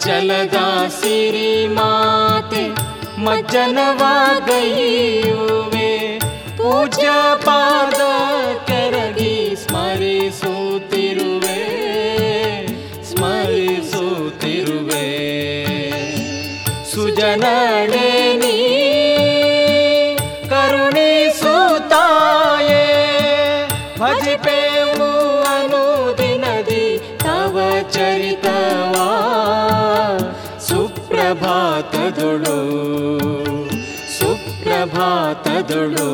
ಚಂಚಲದ ಸಿರಿ ಮಾತೆ ಮಜ್ಜನವಾಗೈಯುವೆ ಪೂಜ್ಯ ಪಾದ ಕೆರಗಿ ಸ್ಮರಿಸುತ್ತಿರುವೆ ಸ್ಮರಿಸುತ್ತಿರುವೆ ಸುಜನಡೆ ನೀ ಕರುಣಿಸುತ್ತಾಯೇ ಭಜಿಪೇವು ಅನುದಿನದಿ ತವ ಚರಿತವಾ ಸುಪ್ರಭಾತದೊಳು ಸುಪ್ರಭಾತದೊಳು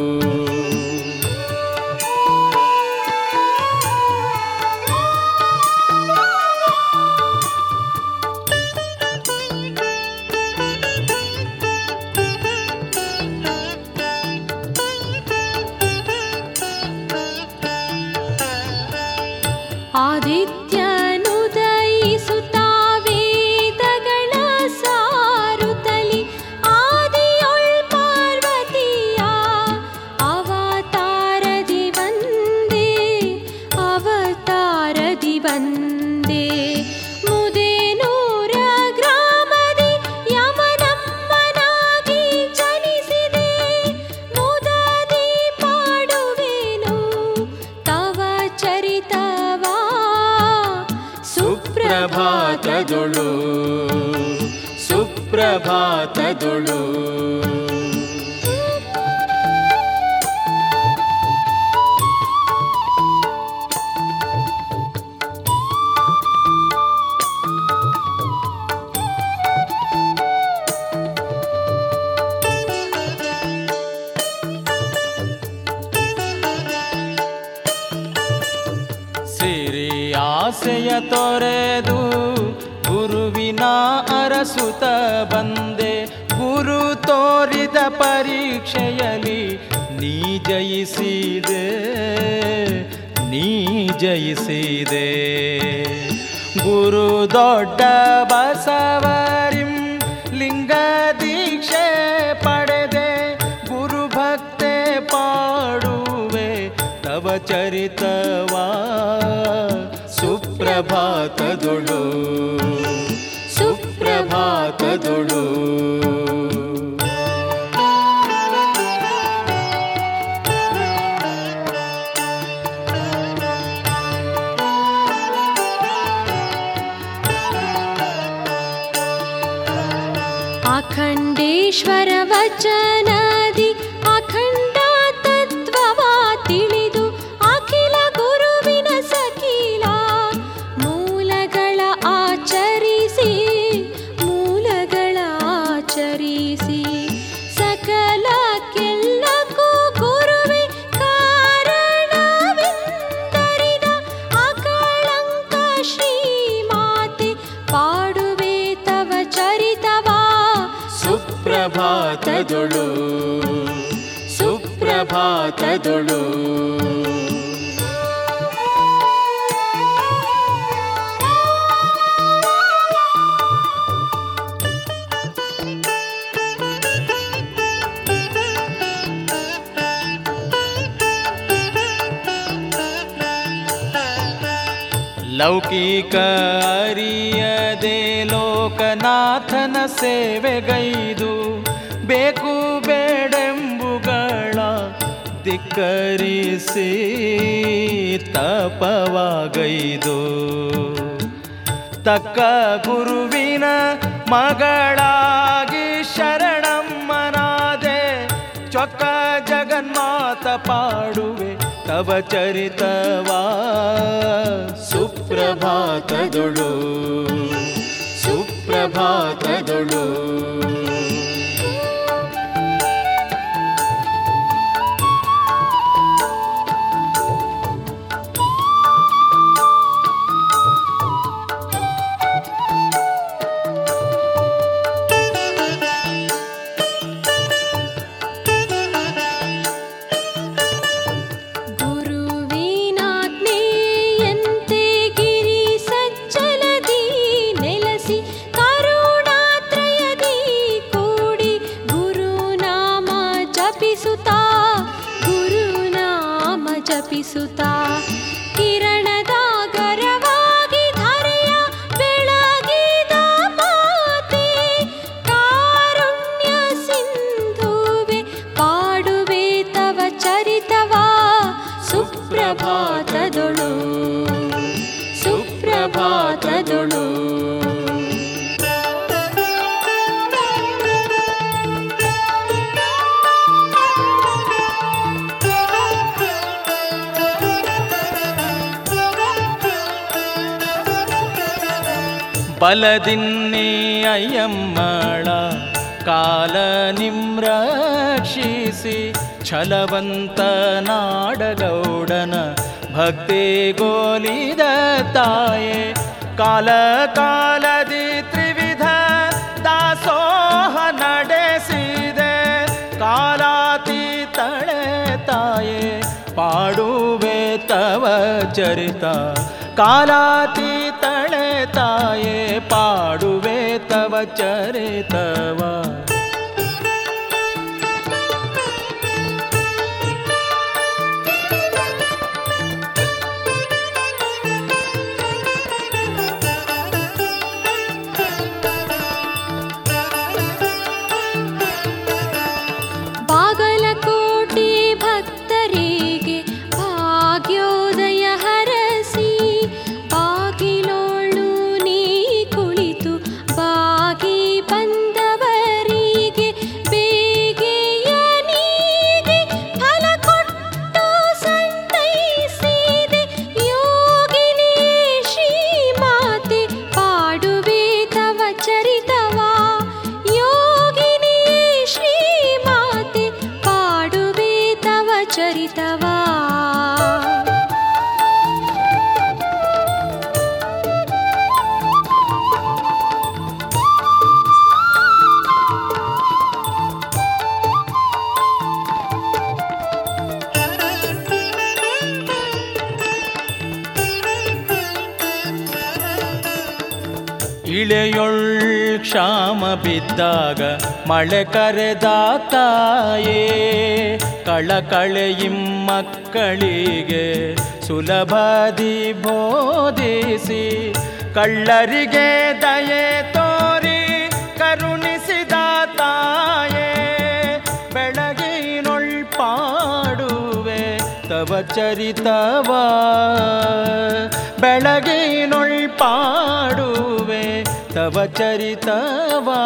ಆದಿತ್ಯನುದಯಿಸುತ್ತಾ ವೇದಗಳ ಸಾರುತ್ತಲಿ ಆದಿಯೊಳ್ ಪಾರ್ವತಿಯ ಅವತಾರದಿ ಬಂದೆ ಅವತಾರದಿ ಬಂದೆ ಮುದೇನೂರ ಗ್ರಾಮದಿ ಯಮನಮ್ಮನಾಗಿ ಚಲಿಸಿದೆ ಮುದದಿ ಪಾಡುವೆನು ತವ ಚರಿತವಾ ಸುಪ್ರಭಾತದೊಳು ಸುಪ್ರಭಾತದೊಳು ಸಿರಿ ಆಸೆಯ ತೊರೆದು ಗುರುವಿನ ಅರಸುತ ಬಂದೆ ಗುರು ತೋರಿದ ಪರೀಕ್ಷೆಯಲ್ಲಿ ನೀ ಜಯಿಸಿದೆ ನೀ ಜಯಿಸಿದೆ ಗುರು ದೊಡ್ಡ ಬಸವರಿಂ ಲಿಂಗ ದೀಕ್ಷೆ ಪಡೆದೆ ಗುರು ಭಕ್ತೆ ಪಾಡುವೆ ತವ ಚರಿತವಾ ಸುಪ್ರಭಾತದೊಳು ಸುಪ್ರಭಾತದೊಳು ಅಖಂಡೇಶ್ವರ ವಚನದಿ ಅಖಂಡ ತತ್ವವ ತಿಳಿದು ಅಖಿಲ ಗುರುವಿನ ಸಖಿಲ ಮೂಲಗಳ ಆಚರಿಸಿ ಮೂಲಗಳ ಆಚರಿಸಿ ಸಕಲಕ್ಕೆಲ್ಲಕ್ಕೂ ಗುರುವೆ ಕಾರಣವೆಂದರಿದ ಅಕಳಂಕ ಶ್ರೀಮಾತೆ ಪಾಡುವೆ ತವ ಚರಿತವಾ ಸುಪ್ರಭಾತದೊಳು ಸುಪ್ರಭಾತದೊಳು ಲೌಕಿಕ ಅರಿಯದೆ ಲೋಕನಾಥನ ಸೇವೆಗೈದು ಬೇಕು ಬೇಡೆಂಬುಗಳ ಧಿಕ್ಕರಿಸಿ ತಪವಾಗೈದು ತಕ್ಕ ಗುರುವಿನ ಮಗಳಾಗಿ ಶರಣಮ್ಮನಾದೆ ಚೊಕ್ಕ ಜಗನ್ಮಾತ ಪಾಡುವೆ ತವ ಚರಿತವಾ ಸುಪ್ರಭಾತದೊಳು ಸುಪ್ರಭಾತದೊಳು ಗುರುವಿನಾಜ್ಞೆಯಂತೆ ಗಿರಿ ಸಜ್ಜಲದಿ ನೆಲೆಸಿ ಕರುಣಾತ್ರಯದಿ ಕೂಡಿ ಗುರುನಾಮ ಜಪಿಸುತ್ತಾ ಗುರುನಾಮ ಜಪಿಸುತ್ತಾ ಕಿರಣದ ಗರವಾಗಿ ಧರೆಯ ಬೆಳಗಿದ ಬಲದಿನ್ನಿ ಅಯ್ಯಮ್ಮಳ ಕಾಲ ನಿಮ್ರಕ್ಷಿಸಿ ಛಲವಂತ ನಾಡಗೌಡನ ಭಕ್ತಿ ಗೋಲಿದ ತಾಯೆ ಕಾಲ ಕಾಲದಿ ತ್ರಿವಿಧ ದಾಸೋಹ ನಡೆಸಿದೆ ಕಾಲಾತೀತಳೆ ತಾಯೆ ಪಾಡುವೆ ತವ ಚರಿತ ಕಾಲಾತೀತಳೆ ತಾಯೆ ಪಾಡುವೆ ತವ ಚರಿತವ ಬಾಗಲಕೋಟೆ ಭಕ್ತರಿಗೆ ಭಾಗ್ಯೋದಯ ಹರಸಿ ಬಾಗಿಲೋಳು ನೀ ಕುಳಿತು ಬಾಗಿ ಬಂದವರಿಗೆ ಬೇಗೆಯ ನೀಗೆ ಫಲ ಕೊಟ್ಟು ಸಂತೈಸಿದೆ ಯೋಗಿನಿ ಶ್ರೀಮಾತೆ ಪಾಡುವೆ ತವ ಚರಿತವಾ ಯೋಗಿನಿ ಶ್ರೀಮಾತೆ ಪಾಡುವೆ ತವ ಚರಿತವಾ ಇಳೆಯೊಳ್ ಕ್ಷಾಮ ಬಿದ್ದಾಗ ಮಳೆ ಕರೆದ ತಾಯೇ ಕಳಕಳೆಯಿಂ ಮಕ್ಕಳಿಗೆ ಸುಲಭದಿ ಬೋಧಿಸಿ ಕಳ್ಳರಿಗೆ ದಯೆ ತೋರಿ ಕರುಣಿಸಿದ ತಾಯೇ ಬೆಳಗಿನೊಳ್ ಪಾಡುವೆ ತವ ಚರಿತವ ಬೆಳಗಿನೊಳ್ ಪಾಡುವೆ ತವ ಚರಿತವಾ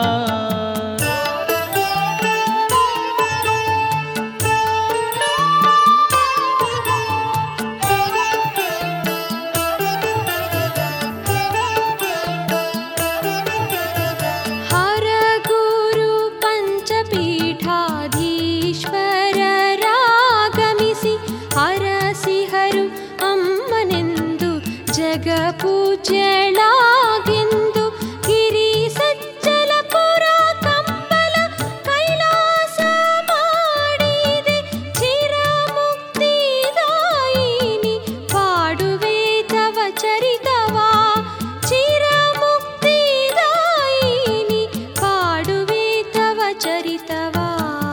ಹರಗುರು ಪಂಚಪೀಠಾಧೀಶ್ವರರಾಗಮಿಸಿ ಹರಸಿಹರು ಅಮ್ಮನೆಂದು ಜಗಪೂಜ್ಯಳಾಗೆಂದು ಗಿರಿ ಸಜ್ಜಲಪುರ ಕಂಬಲ ಕೈಲಾಸ ಮಾಡಿದೆ ಚಿರಮುಕ್ತಿದಾಯಿನಿ ಪಾಡುವೆ ತವ ಚರಿತವಾ ಚಿರಮುಕ್ತಿದಾಯಿನಿ ಪಾಡುವೆ ತವ ಚರಿತವಾ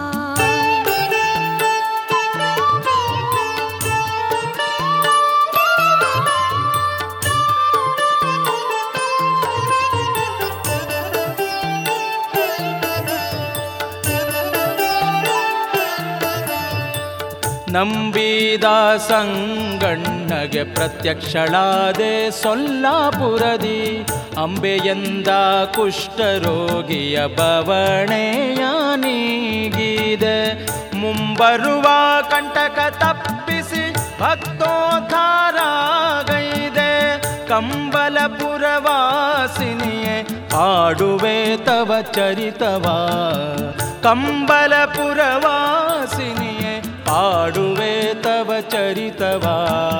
ನಂಬಿದ ಸಂಗಣ್ಣಗೆ ಪ್ರತ್ಯಕ್ಷಳಾದೆ ಸೊಲ್ಲಾಪುರದಿ ಅಂಬೆಯಂದ ಕುಷ್ಠರೋಗಿಯ ಬವಣೆಯ ನೀಗಿದೆ ಮುಂಬರುವ ಕಂಟಕ ತಪ್ಪಿಸಿ ಭಕ್ತೋದ್ಧಾರಾಗೈದೆ ಕಂಬಲಪುರವಾಸಿನಿಯೇ ಪಾಡುವೆ ತವ ಚರಿತವಾ ಕಂಬಲಪುರವಾಸಿನಿಯೇ ಪಾಡುವೆ ತವ ಚರಿತವಾ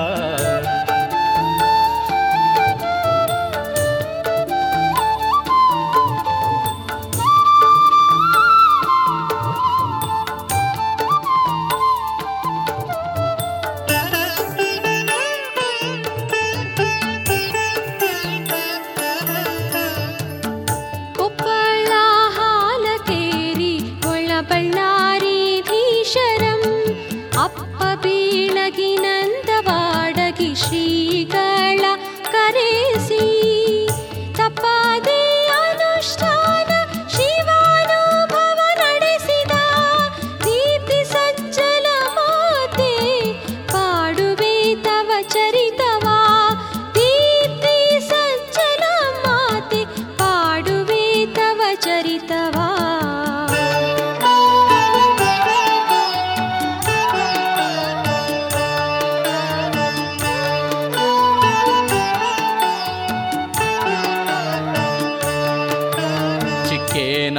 ಕೊಪ್ಪಳ ಹಾಲಕೇರಿ ಒಳಬಳ್ಳಾರಿ ಧೀಶರಂ ಅಪ್ಪ ಬೀಳಗಿನಂದವಾಡಗಿ ಶ್ರೀಗಳ ಕರೆಸಿ ತಪ್ಪಾದೆ ಅನುಷ್ಠಾನ ಶಿವಾನುಭವ ನಡೆಸಿದ ದೀಪ್ತಿ ಸಜ್ಜಲ ಮಾತೆ ಪಾಡುವೆ ತವ ಚರಿತವಾ ದೀಪ್ತಿ ಸಜ್ಜಲ ಮಾತೆ ಪಾಡುವೆ ತವ ಚರಿತವಾ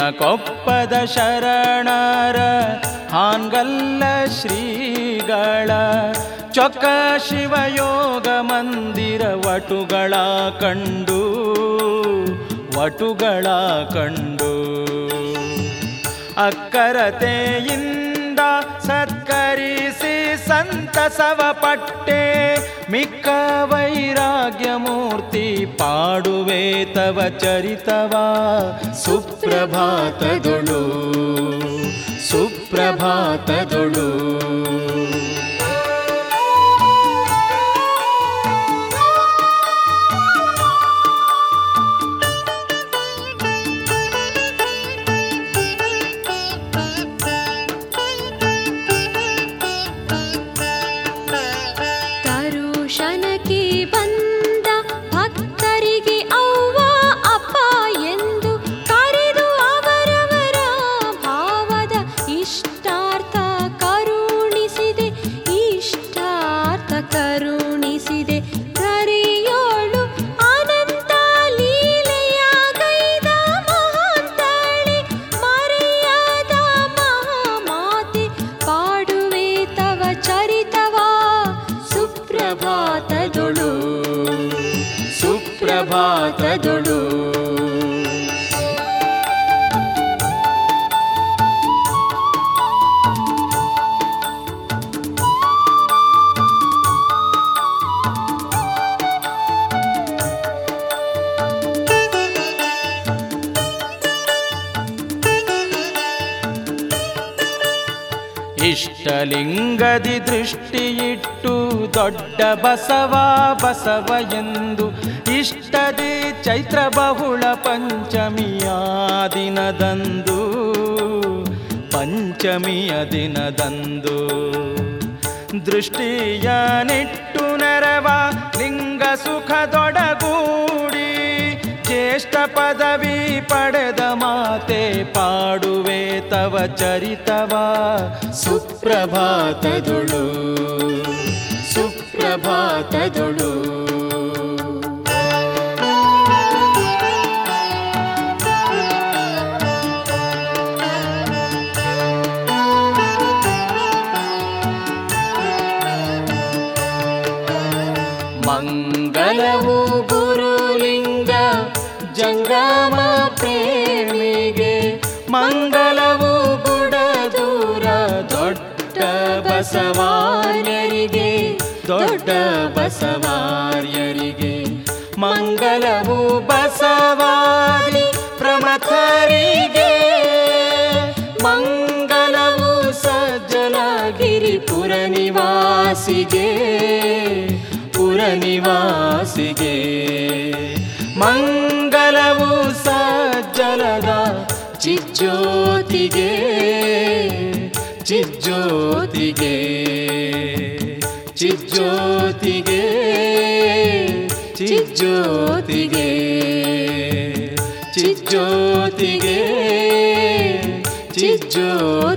ಕೊಪ್ಪದ ಶರಣರ ಹಾನ್ಗಲ್ಲ ಶ್ರೀಗಳ ಚೊಕ್ಕ ಶಿವಯೋಗ ಮಂದಿರ ವಟುಗಳ ಕಂಡು ವಟುಗಳ ಕಂಡು ಅಕ್ಕರತೆಯಿಂದ ಸತ್ಕರಿಸಿ ಸಂತಸವ ಪಟ್ಟೆ ಮಿಕ್ಕ ವೈರಾಗ್ಯ ಮೂರ್ತಿ ಪಾಡುವೆ ತವ ಚರಿತವ ಸುಪ್ರಭಾತದೊಳು ಸುಪ್ರಭಾತದೊಳು ತರುಶನಕ್ಕೆ ಬಂದ ಭಕ್ತರಿಗೆ ಅವ್ವ ಅಪ್ಪ ಎಂದು ಕರೆದು ಅವರವರ ಭಾವದ ಇಷ್ಟಾರ್ಥ ಕರುಣಿಸಿದೆ ಇಷ್ಟಾರ್ಥ ಕರುಣಿಸಿದೆ ಕರೆಯೋಳು ಅನಂತ ಲೀಲೆಯ ಗೈದ ಮಹಾಂತಳೆ ಮರೆಯದ ಮಹಾಮಾತೆ ಪಾಡುವೆ ತವ ಚರಿತವ ಸುಪ್ರಭಾತದೊಳು ಸುಪ್ರಭಾತದೊಳು ಇಷ್ಟಲಿಂಗದಿ ದೃಷ್ಟಿಯಿಟ್ಟು ದೊಡ್ಡ ಬಸವ ಬಸವ ಎಂದು ಇಷ್ಟದಿ ಚೈತ್ರ ಬಹುಳ ಪಂಚಮಿಯ ದಿನದಂದು ಪಂಚಮಿಯ ದಿನದಂದು ದೃಷ್ಟಿಯ ನಿಟ್ಟು ನೆರವ ಲಿಂಗ ಸುಖದೊಡಗೂಡಿ ಜ್ಯೇಷ್ಠ ಪದವಿ ಪಡೆದ ಮಾತೆ ಪಾಡುವೆ ತವ ಚರಿತವ ಸುಪ್ರಭಾತದೊಳು ಸುಪ್ರಭಾತದೊಳು ಮಂಗಲವು ಗುರುಲಿಂಗ ಜಂಗಮ ಪ್ರೇಮಿಗೆ ಮಂಗಲವು ಗುಡದೂರ ದೊಡ್ಡ ಬಸವಾರ್ಯರಿಗೆ ದೊಡ್ಡ ಬಸವಾರ್ಯರಿಗೆ ಮಂಗಲವು ಬಸವಾರಿ ಪ್ರಮಥರಿಗೆ ಮಂಗಲವು ಸಜ್ಜಲಗಿರಿಪುರ ನಿವಾಸಿಗೆ ಪುರ ನಿವಾಸಿಗೆ ಮಂಗಲವು ಸಜ್ಜಲದ ಚಿಜ್ಜೋತಿಗೆ ಚಿಜ್ಜೋತಿಗೆ ಚಿಜ್ಜೋತಿಗೆ ಚಿಜ್ಜೋತಿಗೆ ಚಿಜ್ಜೋತಿಗೆ ಚಿಜ್ಜೋತಿಗೆ